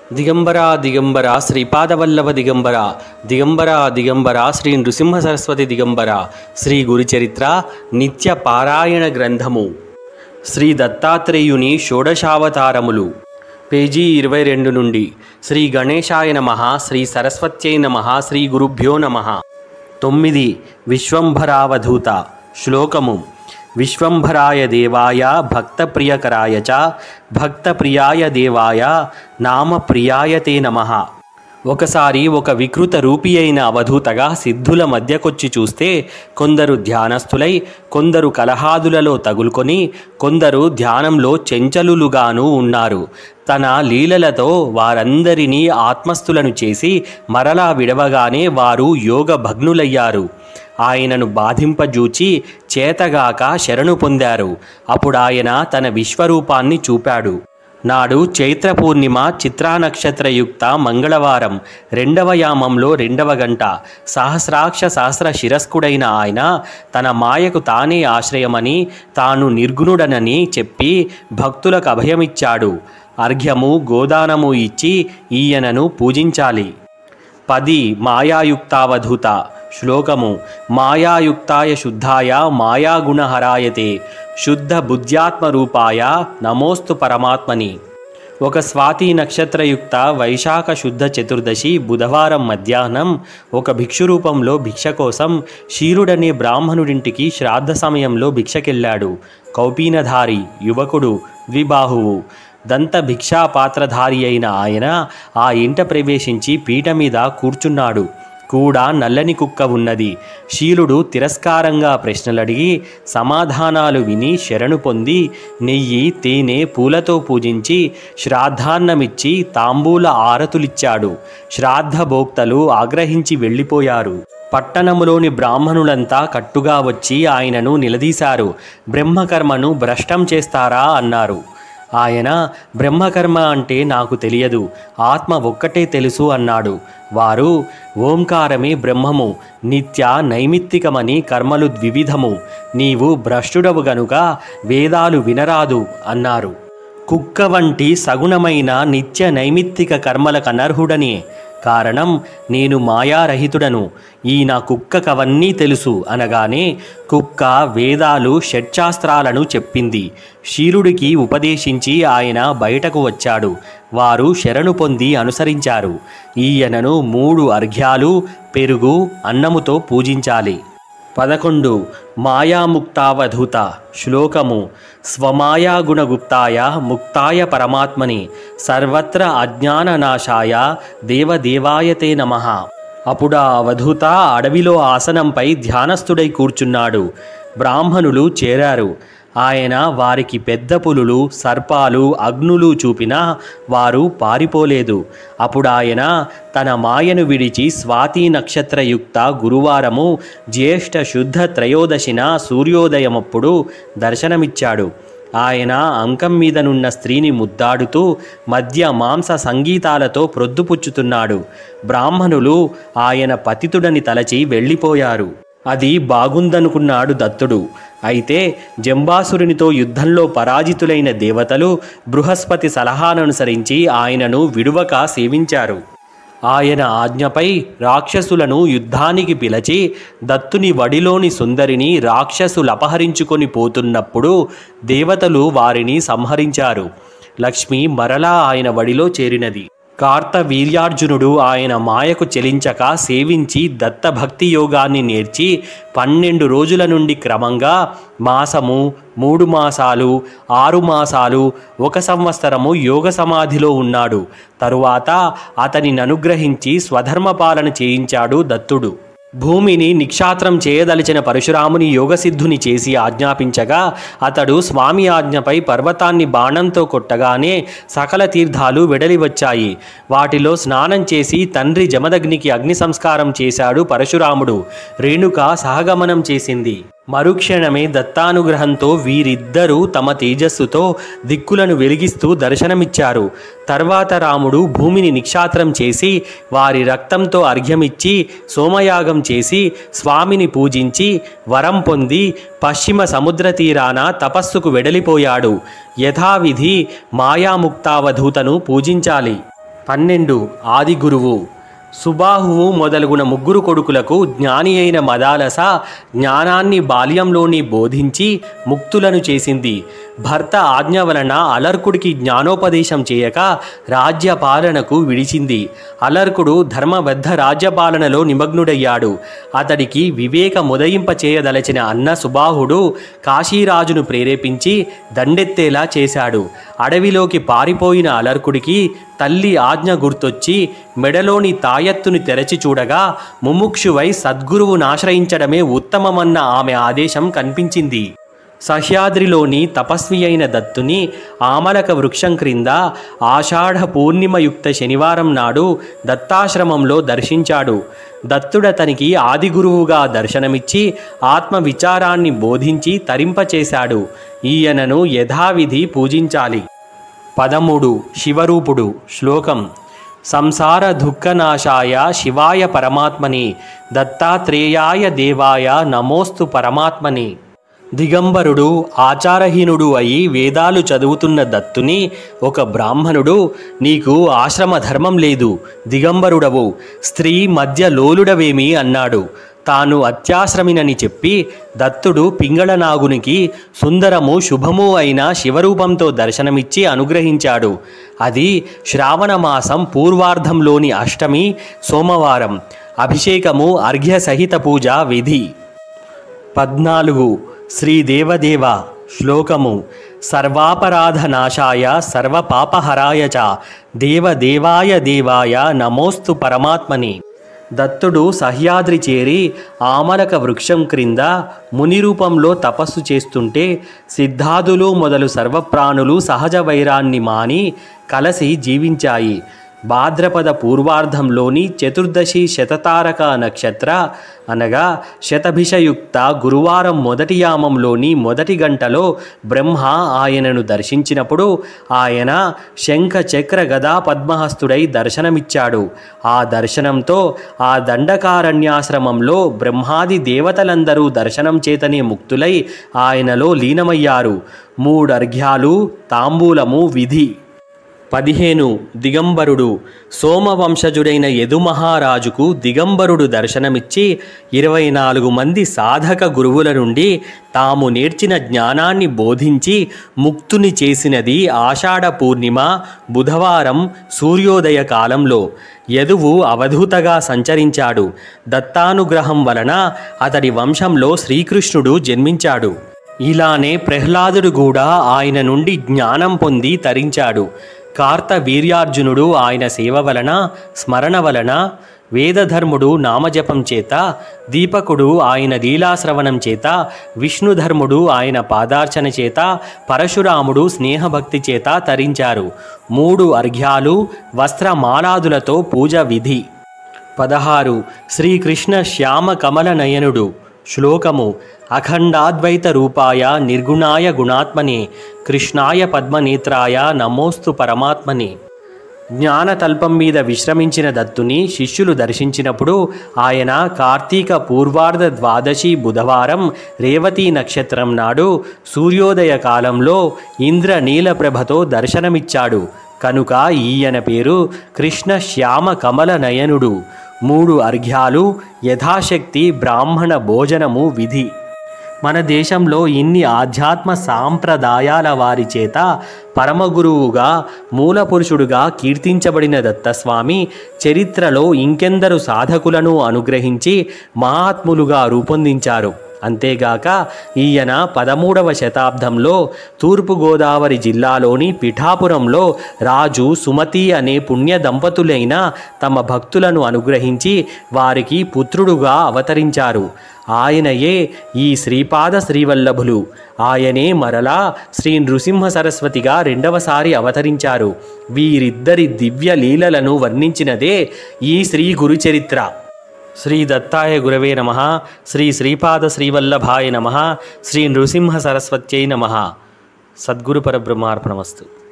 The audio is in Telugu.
దిగంబర దిగంబర శ్రీపాదవల్లభ దిగంబర దిగంబర దిగంబర శ్రీ నృసింహ సరస్వతి దిగంబర శ్రీ గురుచరిత్ర నిత్య పారాయణ గ్రంథము శ్రీ దత్తాత్రేయుని షోడశావతారములు పేజీ ఇరవై రెండు నుండి శ్రీ గణేశాయ నమ శ్రీ సరస్వత్యై నమ శ్రీ గురుభ్యో నమ తొమ్మిది విశ్వంభరావధూత శ్లోకము విశ్వంభరాయ దేవాయ భక్తప్రియకరాయ చ భక్తప్రియాయ దేవాయ నామప్రియాయ తే నమః ఒకసారి ఒక వికృత రూపి అయిన అవధూతగా సిద్ధుల మధ్యకొచ్చి చూస్తే కొందరు ధ్యానస్థులై కొందరు కలహాదులలో తగులుకొని కొందరు ధ్యానంలో చెంచలులుగాను ఉన్నారు తన లీలలతో వారందరినీ ఆత్మస్థులను చేసి మరలా విడవగానే వారు యోగ భగ్నులయ్యారు ఆయనను బాధింపజూచి చేతగాక శరణు పొందారు అప్పుడు ఆయన తన విశ్వరూపాన్ని చూపాడు నాడు చైత్ర పూర్ణిమ చిత్రా నక్షత్రయుక్త మంగళవారం రెండవ యామంలో రెండవ గంట సహస్రాక్ష సహస్ర శిరస్కుడైన ఆయన తన మాయకు తానే ఆశ్రయమని తాను నిర్గుణుడనని చెప్పి భక్తులకు అభయమిచ్చాడు అర్ఘ్యము గోదానము ఇచ్చి ఈయనను పూజించాలి పది మాయాయుక్తావధూత శ్లోకము మాయాయుక్తాయ శుద్ధాయ మాయాగుణహరాయతే శుద్ధ బుద్ధ్యాత్మరూపాయ నమోస్తు పరమాత్మని ఒక స్వాతి నక్షత్రయుక్త వైశాఖ శుద్ధ చతుర్దశి బుధవారం మధ్యాహ్నం ఒక భిక్షు రూపంలో భిక్ష కోసం క్షీరుడనే బ్రాహ్మణుడింటికి శ్రాద్ధ సమయంలో భిక్షకెళ్ళాడు కౌపీనధారి యువకుడు ద్విబాహువు దంత భిక్షా పాత్రధారి అయిన ఆయన ఆ ఇంట ప్రవేశించి పీట మీద కూర్చున్నాడు కూడా నల్లని కుక్క ఉన్నది శీలుడు తిరస్కారంగా ప్రశ్నలడిగి సమాధానాలు విని శరణు పొంది నెయ్యి తేనె పూలతో పూజించి శ్రాద్ధాన్నమిచ్చి తాంబూల ఆరతులిచ్చాడు శ్రాద్ధ భోక్తలు ఆగ్రహించి వెళ్ళిపోయారు పట్టణములోని బ్రాహ్మణులంతా కట్టుగా వచ్చి ఆయనను నిలదీశారు బ్రహ్మకర్మను భ్రష్టం చేస్తారా అన్నారు ఆయన బ్రహ్మకర్మ అంటే నాకు తెలియదు ఆత్మ ఒక్కటే తెలుసు అన్నాడు వారు ఓంకారమే బ్రహ్మము నిత్య నైమిత్తికమని కర్మలు ద్వివిధము నీవు భ్రష్టుడవు గనుక వేదాలు వినరాదు అన్నారు కుక్క వంటి సగుణమైన నిత్య నైమిత్తిక కర్మలకు అనర్హుడని కారణం నేను మాయారహితుడను ఈ నా కుక్కకవన్నీ తెలుసు అనగానే కుక్క వేదాలు షట్శాస్త్రాలను చెప్పింది శీలుడికి ఉపదేశించి ఆయన బయటకు వచ్చాడు వారు శరణు పొంది అనుసరించారు ఈయనను మూడు అర్ఘ్యాలు పెరుగు అన్నముతో పూజించాలి పదకొండు మాయాముక్తావధూత శ్లోకము స్వమాయాగుణగుప్తాయ ముక్తాయ పరమాత్మని సర్వత్ర అజ్ఞాననాశాయ దేవదేవాయతే నమ అప్పుడు ఆ అవధూత అడవిలో ఆసనంపై ధ్యానస్థుడై కూర్చున్నాడు బ్రాహ్మణులు చేరారు ఆయన వారికి పెద్ద పులులు సర్పాలు అగ్నులు చూపినా వారు పారిపోలేదు అప్పుడు ఆయన తన మాయను విడిచి స్వాతి నక్షత్రయుక్త గురువారము జ్యేష్ఠ శుద్ధ త్రయోదశిన సూర్యోదయమప్పుడు దర్శనమిచ్చాడు ఆయన అంకం మీదనున్న స్త్రీని ముద్దాడుతూ మధ్య మాంస సంగీతాలతో ప్రొద్దుపుచ్చుతున్నాడు బ్రాహ్మణులు ఆయన పతితుడని తలచి వెళ్ళిపోయారు అది బాగుందనుకున్నాడు దత్తుడు అయితే జంబాసురునితో యుద్ధంలో పరాజితులైన దేవతలు బృహస్పతి సలహాననుసరించి ఆయనను విడువక సేవించారు ఆయన ఆజ్ఞపై రాక్షసులను యుద్ధానికి పిలిచి దత్తుని వడిలోని సుందరిని రాక్షసులు అపహరించుకొని పోతున్నప్పుడు దేవతలు వారిని సంహరించారు లక్ష్మి మరలా ఆయన వడిలో చేరినది కార్త వీర్యార్జునుడు ఆయన మాయకు చెలించక సేవించి దత్తభక్తి యోగాన్ని నేర్చి పన్నెండు రోజుల నుండి క్రమంగా మాసము మూడు మాసాలు ఆరు మాసాలు ఒక సంవత్సరము యోగ సమాధిలో ఉన్నాడు తరువాత అతనిని అనుగ్రహించి స్వధర్మపాలన చేయించాడు దత్తుడు భూమిని నిక్షాత్రం చేయదలిచిన పరశురాముని యోగసిద్ధుని చేసి ఆజ్ఞాపించగా అతడు స్వామి ఆజ్ఞపై పర్వతాన్ని బాణంతో కొట్టగానే సకల తీర్థాలు వెడలి వచ్చాయి వాటిలో స్నానం చేసి తండ్రి జమదగ్నికి అగ్ని సంస్కారం చేశాడు పరశురాముడు రేణుక సహగమనం చేసింది మరుక్షణమే దత్తానుగ్రహంతో వీరిద్దరూ తమ తేజస్సుతో దిక్కులను వెలిగిస్తూ దర్శనమిచ్చారు తర్వాత రాముడు భూమిని నిక్షాత్రం చేసి వారి రక్తంతో అర్ఘ్యమిచ్చి సోమయాగం చేసి స్వామిని పూజించి వరం పొంది పశ్చిమ సముద్ర తీరాన తపస్సుకు వెడలిపోయాడు యథావిధి మాయాముక్తావధూతను పూజించాలి పన్నెండు ఆది గురువు సుబాహువు మొదలుగున ముగ్గురు కొడుకులకు జ్ఞాని అయిన మదాలస జ్ఞానాన్ని బాల్యంలోని బోధించి ముక్తులను చేసింది భర్త ఆజ్ఞ వలన అలర్కుడికి జ్ఞానోపదేశం చేయక రాజ్య పాలనకు విడిచింది అలర్కుడు ధర్మబద్ధ రాజ్యపాలనలో నిమగ్నుడయ్యాడు అతడికి వివేక ముదయింప చేయదలచిన అన్న సుబాహుడు కాశీరాజును ప్రేరేపించి దండెత్తేలా చేశాడు అడవిలోకి పారిపోయిన అలర్కుడికి తల్లి ఆజ్ఞ గుర్తొచ్చి మెడలోని తాయత్తుని తెరచి చూడగా ముముక్షువై సద్గురువును ఆశ్రయించడమే ఉత్తమమన్న ఆమె ఆదేశం కనిపించింది సహ్యాద్రిలోని తపస్వి అయిన దత్తుని ఆమలక వృక్షం క్రింద ఆషాఢ పూర్ణిమయుక్త శనివారం నాడు దత్తాశ్రమంలో దర్శించాడు దత్తుడతనికి ఆది గురువుగా దర్శనమిచ్చి ఆత్మ విచారాన్ని బోధించి తరింపచేశాడు ఈయనను యథావిధి పూజించాలి పదమూడు శివరూపుడు శ్లోకం సంసార దుఃఖనాశాయ శివాయ పరమాత్మని దత్తాత్రేయాయ దేవాయ నమోస్తు పరమాత్మని దిగంబరుడు ఆచారహీనుడు అయి వేదాలు చదువుతున్న దత్తుని ఒక బ్రాహ్మణుడు నీకు ఆశ్రమ ధర్మం లేదు దిగంబరుడవు స్త్రీ మధ్య లోలుడవేమి అన్నాడు తాను అత్యాశ్రమినని చెప్పి దత్తుడు పింగళనాగునికి సుందరము శుభము అయిన శివరూపంతో దర్శనమిచ్చి అనుగ్రహించాడు అది శ్రావణ మాసం పూర్వార్ధంలోని అష్టమి సోమవారం అభిషేకము అర్ఘ్య సహిత పూజ విధి పద్నాలుగు శ్రీదేవదేవ శ్లోకము సర్వాపరాధ నాశాయ సర్వపాపహరాయ చ దేవదేవాయ దేవాయ నమోస్తు పరమాత్మని దత్తుడు సహ్యాద్రి చేరి ఆమలక వృక్షం క్రింద ముని రూపంలో తపస్సు చేస్తుంటే సిద్ధాదులు మొదలు సర్వప్రాణులు సహజ వైరాన్ని మాని కలసి జీవించాయి భాద్రపద పూర్వార్ధంలోని చతుర్దశి శతతారక నక్షత్ర అనగా శతభిషయుక్త గురువారం మొదటి యామంలోని మొదటి గంటలో బ్రహ్మ ఆయనను దర్శించినప్పుడు ఆయన శంఖ చక్ర గదా పద్మహస్తుడై దర్శనమిచ్చాడు ఆ దర్శనంతో ఆ దండకారణ్యాశ్రమంలో బ్రహ్మాది దేవతలందరూ దర్శనం చేతనే ముక్తులై ఆయనలో లీనమయ్యారు మూడర్ఘ్యాలు తాంబూలము విధి పదిహేను దిగంబరుడు సోమవంశజుడైన యదుమహారాజుకు దిగంబరుడు దర్శనమిచ్చి ఇరవై నాలుగు మంది సాధక గురువుల నుండి తాము నేర్చిన జ్ఞానాన్ని బోధించి ముక్తుని చేసినది ఆషాఢ పూర్ణిమ బుధవారం సూర్యోదయ కాలంలో యదువు అవధూతగా సంచరించాడు దత్తానుగ్రహం వలన అతడి వంశంలో శ్రీకృష్ణుడు జన్మించాడు ఇలానే ప్రహ్లాదుడు కూడా ఆయన నుండి జ్ఞానం పొంది తరించాడు కార్త వీర్యార్జునుడు ఆయన సేవ వలన స్మరణ వలన వేదధర్ముడు నామజపం చేత దీపకుడు ఆయన లీలాశ్రవణం చేత విష్ణుధర్ముడు ఆయన పాదార్చన చేత పరశురాముడు స్నేహభక్తి చేత తరించారు మూడు అర్ఘ్యాలు వస్త్రమాలాదులతో పూజ విధి పదహారు శ్రీకృష్ణ శ్యామ కమల నయనుడు శ్లోకము అఖండాద్వైత రూపాయ నిర్గుణాయ గుణాత్మనే కృష్ణాయ పద్మనేత్రాయ నమోస్తు పరమాత్మనే జ్ఞానతల్పం మీద విశ్రమించిన దత్తుని శిష్యులు దర్శించినప్పుడు ఆయన కార్తీక పూర్వార్ధ ద్వాదశి బుధవారం రేవతి నక్షత్రం నాడు సూర్యోదయ కాలంలో ఇంద్ర నీలప్రభతో దర్శనమిచ్చాడు కనుక ఈయన పేరు కృష్ణ శ్యామ కమల నయనుడు మూడు అర్ఘ్యాలు యథాశక్తి బ్రాహ్మణ భోజనము విధి మన దేశంలో ఇన్ని ఆధ్యాత్మ సాంప్రదాయాల వారి చేత పరమగురువుగా మూలపురుషుడుగా కీర్తించబడిన దత్తస్వామి చరిత్రలో ఇంకెందరు సాధకులను అనుగ్రహించి మహాత్ములుగా రూపొందించారు అంతేగాక ఈయన పదమూడవ శతాబ్దంలో తూర్పుగోదావరి జిల్లాలోని పిఠాపురంలో రాజు సుమతి అనే పుణ్య దంపతులైన తమ భక్తులను అనుగ్రహించి వారికి పుత్రుడుగా అవతరించారు ఆయనయే ఈ శ్రీపాద శ్రీవల్లభులు ఆయనే మరలా శ్రీ నృసింహ సరస్వతిగా రెండవసారి అవతరించారు వీరిద్దరి దివ్య లీలలను వర్ణించినదే ఈ శ్రీ గురుచరిత్ర శ్రీ దత్తాయ గురవే నమ శ్రీ శ్రీపాద శ్రీవల్లభాయ నమ శ్రీ నృసింహ సరస్వత్యై నమ సద్గురు పరబ్రహ్మార్పణమస్తు